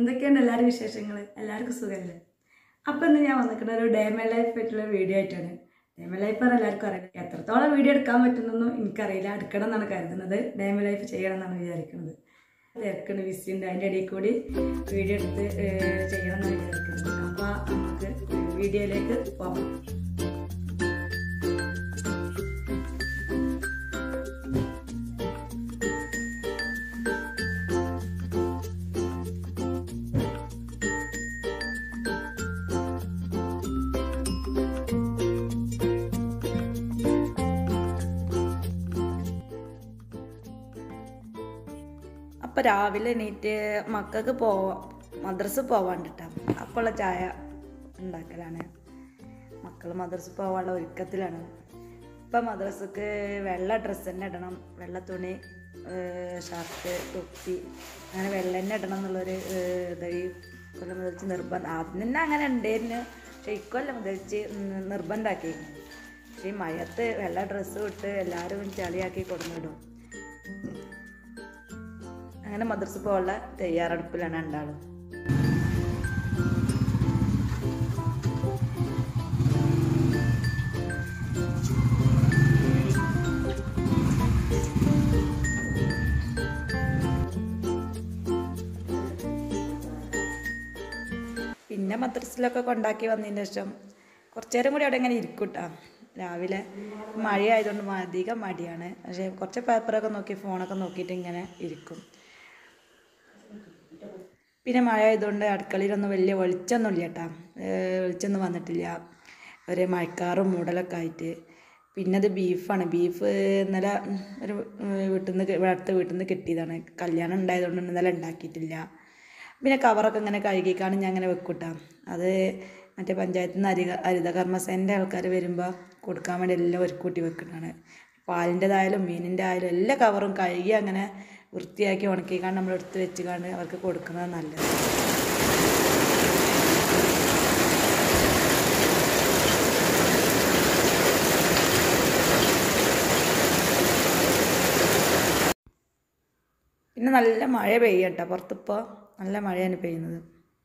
എന്തൊക്കെയാണ് എല്ലാവരും വിശേഷങ്ങൾ എല്ലാവർക്കും സുഖമല്ലേ അപ്പം ഇന്ന് ഞാൻ വന്നിരിക്കുന്ന ഒരു ഡേമ ലൈഫ് പറ്റുള്ള വീഡിയോ ആയിട്ടാണ് ഡേമ ലൈഫ് പറഞ്ഞാൽ എല്ലാവർക്കും അറിയാം എത്രത്തോളം വീഡിയോ എടുക്കാൻ പറ്റുന്നൊന്നും എനിക്കറിയില്ല എടുക്കണം എന്നാണ് കരുതുന്നത് ഡേമ ലൈഫ് ചെയ്യണം എന്നാണ് വിചാരിക്കുന്നത് തിരക്കുണ്ട് വിസിയുണ്ട് അതിൻ്റെ ഇടയിൽ കൂടി വീഡിയോ എടുത്ത് ഏഹ്, ചെയ്യണം എന്നാണ് വിചാരിക്കുന്നത് അപ്പോൾ നമുക്ക് വീഡിയോയിലേക്ക് പോകാം അപ്പം രാവിലെ എണീറ്റ് മക്കൾക്ക് പോവാം മദ്രസ പോവാണ്ടിട്ടാ അപ്പോഴുള്ള ചായ ഉണ്ടാക്കലാണ് മക്കൾ മദ്രസ പോകാനുള്ള ഒരുക്കത്തിലാണ് ഇപ്പം മദ്രസക്ക് വെള്ള ഡ്രസ്സ് തന്നെ ഇടണം വെള്ള തുണി ഏഹ് ഷർട്ട് തൊപ്പി അങ്ങനെ വെള്ള തന്നെ ഇടണം എന്നുള്ളൊരു ഏഹ് ഇത് ഈ കൊല്ലം മുതൽച്ച് നിർബന്ധം ആദ്യം തന്നെ അങ്ങനെ ഉണ്ടായിരുന്നു പക്ഷെ ഇക്കൊല്ലം മുതൽച്ച് നിർബന്ധമാക്കിയിരുന്നു പക്ഷേ ഈ മഴയത്ത് വെള്ള ഡ്രസ്സ് ഇട്ട് എല്ലാവരും ചളിയാക്കി കൊടുന്നിടും അങ്ങനെ മദ്രസ പോകാനുള്ള തയ്യാറെടുപ്പിലാണ് രണ്ടാളും പിന്നെ മദ്രസിലൊക്കെ കൊണ്ടാക്കി വന്നതിന് ശേഷം കുറച്ചു നേരം കൂടി അവിടെ ഇങ്ങനെ ഇരിക്കൂട്ടാ രാവിലെ മഴ ആയതുകൊണ്ട് അധികം മടിയാണ് പക്ഷേ കുറച്ച് പേപ്പറൊക്കെ നോക്കി ഫോണൊക്കെ നോക്കിയിട്ട് ഇങ്ങനെ ഇരിക്കും പിന്നെ മഴ ആയതുകൊണ്ട് അടുക്കളയിലൊന്നും വലിയ വെളിച്ചമൊന്നും ഇല്ല കേട്ടാ വെളിച്ചമൊന്നും വന്നിട്ടില്ല ഒരു മഴക്കാറും മൂടലൊക്കെ ആയിട്ട് പിന്നെ അത് ബീഫാണ് ബീഫ് ഇന്നലെ ഒരു വീട്ടിൽ നിന്ന് ഇവിടെ അടുത്ത വീട്ടിൽ നിന്ന് കിട്ടിയതാണ് കല്യാണം ഉണ്ടായതുകൊണ്ട് ഇന്നലെ ഉണ്ടാക്കിയിട്ടില്ല പിന്നെ കവറൊക്കെ ഇങ്ങനെ കഴുകിക്കാണ് ഞാൻ അങ്ങനെ വെക്കൂട്ടാ അത് മറ്റേ പഞ്ചായത്തിൽ നിന്ന് ഹരിത ഹരിതകർമ്മസേനൻ്റെ ആൾക്കാർ വരുമ്പോൾ കൊടുക്കാൻ വേണ്ടി എല്ലാം ഒരുക്കൂട്ടി വെക്കുന്നതാണ് പാലിൻ്റെതായാലും മീനിൻ്റെ ആയാലും എല്ലാ കവറും കഴുകി അങ്ങനെ വൃത്തിയാക്കി ഉണക്കിക്കാണ്ട് നമ്മൾ എടുത്ത് വെച്ചുകാണ്ട് അവർക്ക് കൊടുക്കുന്നത് നല്ലത് പിന്നെ നല്ല മഴ പെയ്യട്ടോ പുറത്തിപ്പോൾ നല്ല മഴയാണ് പെയ്യുന്നത്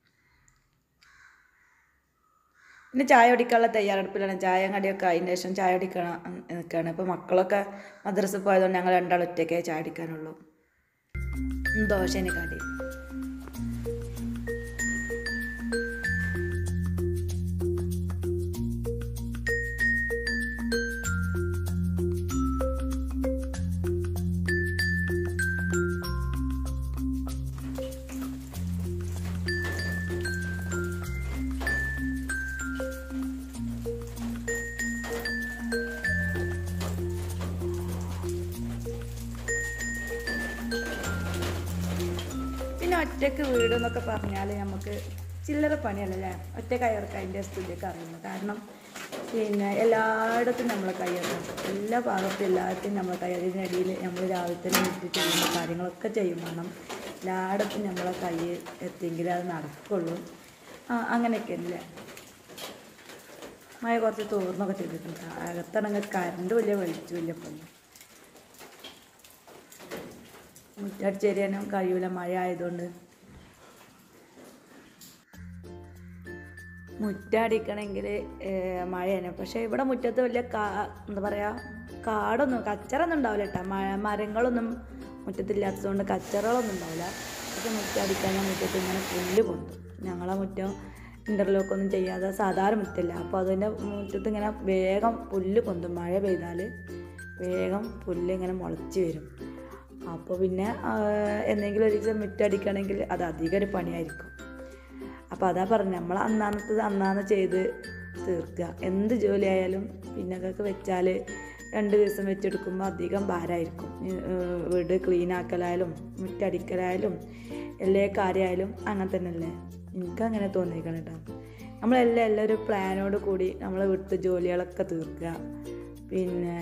പിന്നെ ചായ കുടിക്കാനുള്ള തയ്യാറെടുപ്പിലാണ് ചായ കടിയൊക്കെ അതിന് ശേഷം ചായ കുടിക്കണം നിൽക്കുകയാണ് ഇപ്പോൾ മക്കളൊക്കെ മദ്രസ പോയതുകൊണ്ട് ഞങ്ങൾ രണ്ടാൾ ഒറ്റയ്ക്കേ ചായ കുടിക്കാനുള്ളൂ ഉം, ദോശേനെ കടി പിന്നെ ഒറ്റക്ക് വീട് എന്നൊക്കെ പറഞ്ഞാൽ നമുക്ക് ചില്ലറ പണിയല്ലല്ലേ ഒറ്റ കയർക്ക് അതിൻ്റെ സ്ഥിതിയൊക്കെ അറിയുന്നു കാരണം പിന്നെ എല്ലായിടത്തും നമ്മളെ കയ്യെത്തണം എല്ലാ ഭാഗത്തും എല്ലായിടത്തും നമ്മളെ കയ്യതിനിടയിൽ നമ്മൾ രാവിലെ തന്നെ വീട്ടിൽ ചെയ്യുന്ന കാര്യങ്ങളൊക്കെ ചെയ്യും വേണം എല്ലായിടത്തും നമ്മളെ കൈ എത്തിയെങ്കിലേ അത് നടക്കുള്ളൂ ആ അങ്ങനെയൊക്കെ അല്ലേ മഴ കുറച്ച് തോർന്നൊക്കെ ചെയ്തിട്ടുണ്ട് അകത്താണെങ്കിൽ കറണ്ട് വലിയ വെളിച്ചമില്ല ഇപ്പം മുറ്റടിച്ചേരാനും കഴിയൂല മഴ ആയതുകൊണ്ട് മുറ്റടിക്കണമെങ്കിൽ മഴയാണ് പക്ഷേ ഇവിടെ മുറ്റത്ത് വലിയ കാ എന്താ പറയുക കാടൊന്നും കച്ചറൊന്നും ഉണ്ടാവില്ല കേട്ടോ മഴ മരങ്ങളൊന്നും മുറ്റത്തില്ലാത്തതുകൊണ്ട് കച്ചറകളൊന്നും ഉണ്ടാവില്ല പക്ഷെ മുറ്റടിക്കാൻ മുറ്റത്ത് ഇങ്ങനെ പുല്ല് പൊന്തും ഞങ്ങളെ മുറ്റം ഇൻ്റർലോക്ക് ഒന്നും ചെയ്യാതെ സാധാരണ മുറ്റല്ല അപ്പോൾ അതിൻ്റെ മുറ്റത്ത് ഇങ്ങനെ വേഗം പുല്ല് പൊന്തും മഴ പെയ്താൽ വേഗം പുല്ല് ഇങ്ങനെ മുളച്ച് വരും അപ്പോൾ പിന്നെ ആ, എന്തെങ്കിലും ഒരു ദിവസം മുറ്റടിക്കണമെങ്കിൽ അത് അധികം ഒരു പണിയായിരിക്കും അപ്പോൾ അതാ പറഞ്ഞു നമ്മൾ അന്നാന്നത്തത് അന്നാന്ന് ചെയ്ത് തീർക്കുക എന്ത് ജോലി ആയാലും പിന്നൊക്കെ വെച്ചാൽ രണ്ട് ദിവസം വെച്ചെടുക്കുമ്പോൾ അധികം ഭാരമായിരിക്കും ഈ, ഏർ, വീട് ക്ലീൻ ആക്കലായാലും മുറ്റടിക്കലായാലും എല്ലാ കാര്യമായാലും അങ്ങനെ തന്നെയല്ലേ എനിക്കങ്ങനെ തോന്നിയിരിക്കണം കേട്ടോ നമ്മളെല്ലാം എല്ലാം ഒരു പ്ലാനോട് കൂടി നമ്മളെ വീട്ടിൽ ജോലികളൊക്കെ തീർക്കുക പിന്നെ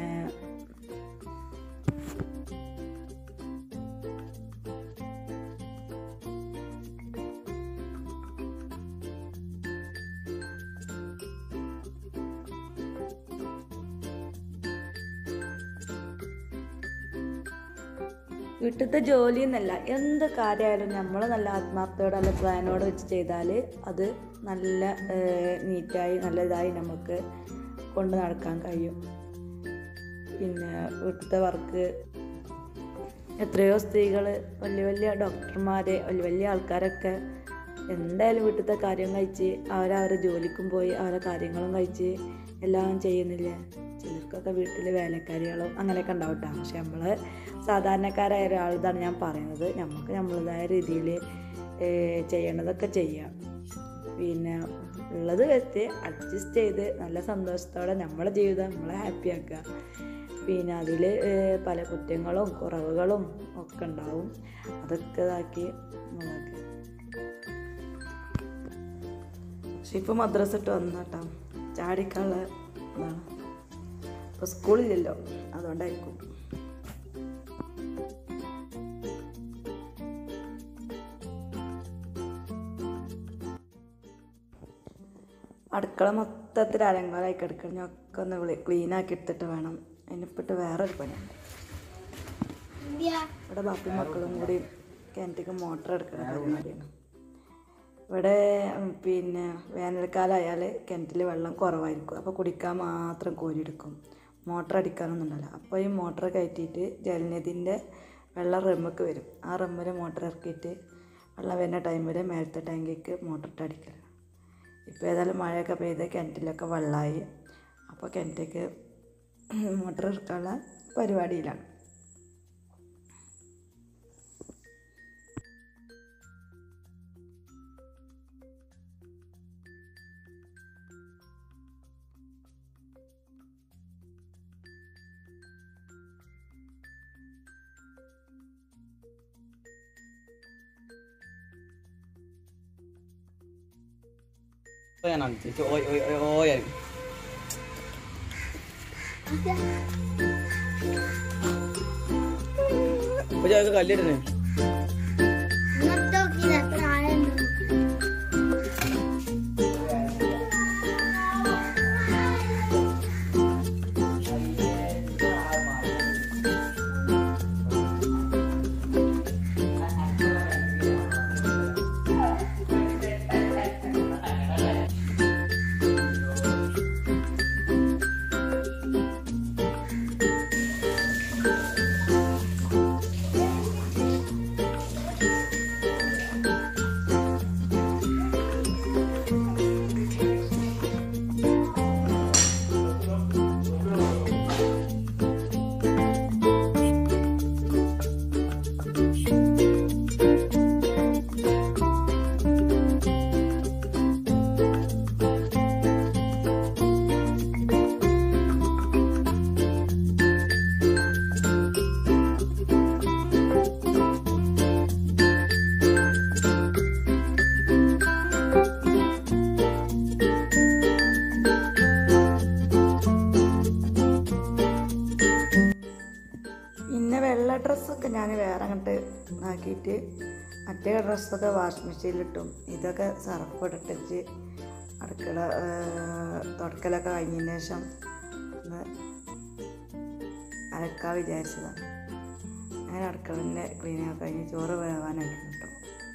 വീട്ടിലത്തെ ജോലി എന്നല്ല എന്ത് കാര്യമായാലും നമ്മൾ നല്ല ആത്മാർത്ഥയോടെ നല്ല പ്ലാനോടെ വെച്ച് ചെയ്താൽ അത് നല്ല നീറ്റായി നല്ല ഇതായി നമുക്ക് കൊണ്ട് നടക്കാൻ കഴിയും പിന്നെ വീട്ടിലത്തെ വർക്ക് എത്രയോ സ്ത്രീകൾ വലിയ വലിയ ഡോക്ടർമാരെ വലിയ വലിയ ആൾക്കാരൊക്കെ എന്തായാലും വീട്ടിലത്തെ കാര്യം കഴിച്ച് അവരവരെ ജോലിക്കും പോയി അവരെ കാര്യങ്ങളും കഴിച്ച് എല്ലാം ചെയ്യുന്നില്ലേ ചിലർക്കൊക്കെ വീട്ടിൽ വേലക്കാരികളും അങ്ങനെയൊക്കെ ഉണ്ടാവും കേട്ടോ പക്ഷെ നമ്മൾ സാധാരണക്കാരായ ഒരാളിതാണ് ഞാൻ പറയുന്നത് നമുക്ക് നമ്മളതായ രീതിയിൽ ചെയ്യേണ്ടതൊക്കെ ചെയ്യാം പിന്നെ ഉള്ളത് വെച്ച് അഡ്ജസ്റ്റ് ചെയ്ത് നല്ല സന്തോഷത്തോടെ നമ്മളെ ജീവിതം നമ്മളെ ഹാപ്പി ആക്കുക പിന്നെ അതിൽ പല കുറ്റങ്ങളും കുറവുകളും ഒക്കെ ഉണ്ടാവും അതൊക്കെ ഇതാക്കി നോക്കുക പക്ഷെ ഇപ്പോൾ മദ്രസ ഇട്ട് വന്ന കേട്ടോ ചാടിക്കാനുള്ള ഇതാണ് ഇപ്പോൾ സ്കൂളില്ലല്ലോ അതുകൊണ്ടായിരിക്കും അടുക്കള മൊത്തത്തിൽ അലങ്കോലമായി കിടക്കണം ഞാൻ ഒക്കെ ഒന്ന് വിളി ക്ലീൻ ആക്കി എടുത്തിട്ട് വേണം അതിനിപ്പിട്ട് വേറൊരു പണിയുണ്ട് ഇവിടെ ബാപ്പി മക്കളും കൂടി കിണറ്റിക്ക് മോട്ടർ എടുക്കുന്ന പരിപാടിയാണ് ഇവിടെ ഉം, പിന്നെ വേനൽക്കാലമായാൽ കിണറ്റിൽ വെള്ളം കുറവായിരിക്കും അപ്പോൾ കുടിക്കാൻ മാത്രം കോരിയെടുക്കും മോട്ടർ അടിക്കാനൊന്നും ഉണ്ടാവില്ല അപ്പോൾ ഈ മോട്ടർ കയറ്റിയിട്ട് ജലനിധിൻ്റെ വെള്ളം റമ്മുക്ക് വരും ആ റമ്മിൽ മോട്ടർ ഇറക്കിയിട്ട് വെള്ളം വരുന്ന ടൈമിൽ മേലത്തെ ടാങ്കിക്ക് മോട്ടർ ഇട്ട് അടിക്കലാണ് ഇപ്പോൾ ഏതായാലും മഴയൊക്കെ പെയ്ത് കിണറ്റിലൊക്കെ വെള്ളമായി അപ്പോൾ കിണറ്റിക്ക് മോട്ടർ ഇറക്കാനുള്ള പരിപാടിയിലാണ് Ito yan, ang ito, oy, oy, oy, oy, oy. Pwede ako kalirin eh. പിന്നെ വെള്ള ഡ്രസ്സൊക്കെ ഞാൻ വേറെ അങ്ങോട്ട് ആക്കിയിട്ട് മറ്റേ ഡ്രസ്സൊക്കെ വാഷിംഗ് മെഷീനിലിട്ടും ഇതൊക്കെ സർഫ് ഇട്ടിട്ട് അടുക്കള ഏർ, തുടക്കലൊക്കെ കഴിഞ്ഞതിന് ശേഷം ഒന്ന് അലക്കാൻ വിചാരിച്ചതാണ് അങ്ങനെ അടുക്കളൻ്റെ ക്ലീനിങ് ഒക്കെ കഴിഞ്ഞ് ചോറ് വേവാനായിട്ട് കിട്ടും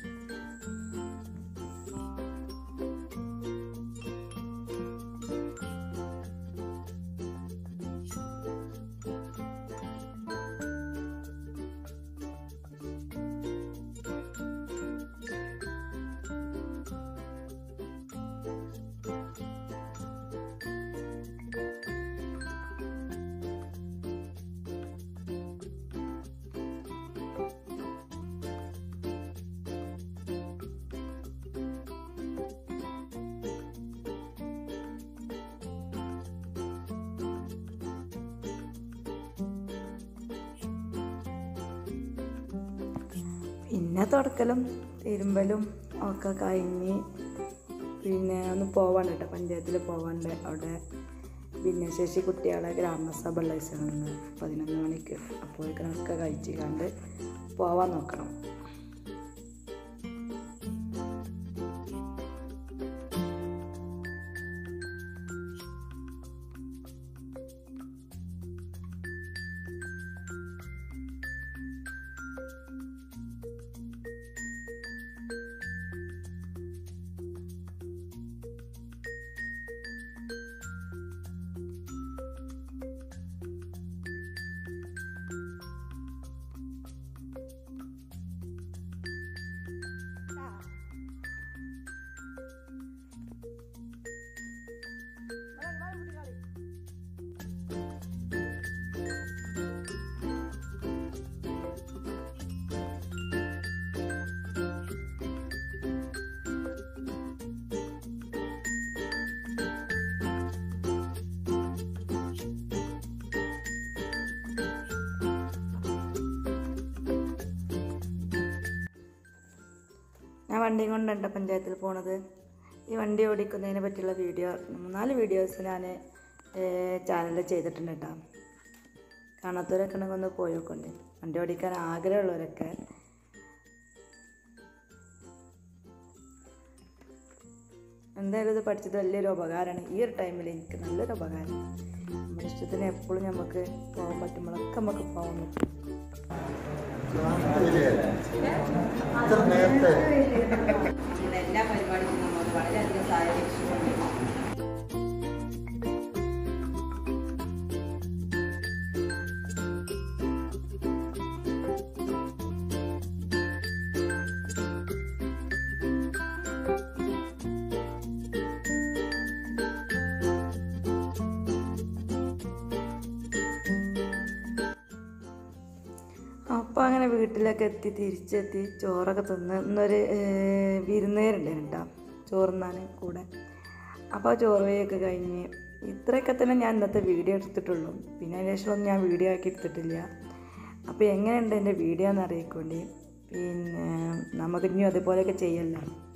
പിന്നെ തുടക്കലും തിരുമ്പലും ഒക്കെ കഴിഞ്ഞ് പിന്നെ ഒന്ന് പോവാണ്ട് കേട്ടോ പഞ്ചായത്തിൽ പോവാണ്ട് അവിടെ ഭിന്നശേഷി കുട്ടികളെ ഗ്രാമസഭ ഉള്ള ദിവസമാണ് പതിനൊന്ന് മണിക്ക് അപ്പോഴേക്കിനൊക്കെ കഴിച്ച് കണ്ട് പോവാൻ നോക്കണം വണ്ടിയും കൊണ്ടുണ്ട് പഞ്ചായത്തിൽ പോണത് ഈ വണ്ടി ഓടിക്കുന്നതിനെ പറ്റിയുള്ള വീഡിയോ മൂന്നാല് വീഡിയോസ് ഞാൻ ചാനലിൽ ചെയ്തിട്ടുണ്ട് കേട്ടോ കാണാത്തവരൊക്കെ ഉണ്ടെങ്കിൽ ഒന്ന് പോയി നോക്കണ്ടേ വണ്ടി ഓടിക്കാൻ ആഗ്രഹമുള്ളവരൊക്കെ എന്തായാലും ഇത് പഠിച്ചത് വലിയൊരു ഉപകാരമാണ് ഈ ഒരു ടൈമിൽ എനിക്ക് നല്ലൊരു ഉപകാരം നമ്മുടെ ഇഷ്ടത്തിന് എപ്പോഴും നമുക്ക് പോകാൻ പറ്റുമ്പോഴൊക്കെ നമുക്ക് പോകാൻ പറ്റും ഇത്ര നേരത്തെ എല്ലാ പരിപാടിക്കും നമ്മൾ വളരെയധികം സഹായിച്ചിട്ടുണ്ട് അപ്പോൾ അങ്ങനെ വീട്ടിലൊക്കെ എത്തി തിരിച്ചെത്തി ചോറൊക്കെ തിന്ന് ഇന്നൊരു ഏർ, വിരുന്നേരുണ്ടായിരുന്നു കേട്ടോ ചോറുന്നാൻ കൂടെ അപ്പോൾ ആ ചോറ് വഴിയൊക്കെ കഴിഞ്ഞ് ഇത്രയൊക്കെ തന്നെ ഞാൻ ഇന്നത്തെ വീഡിയോ എടുത്തിട്ടുള്ളൂ പിന്നെ അതിന് ശേഷമൊന്നും ഞാൻ വീഡിയോ ആക്കി എടുത്തിട്ടില്ല അപ്പോൾ എങ്ങനെയുണ്ട് എൻ്റെ വീഡിയോ എന്ന് അറിയിക്കൊണ്ടേ പിന്നെ നമുക്ക് ഇനിയും അതുപോലെയൊക്കെ ചെയ്യല്ലോ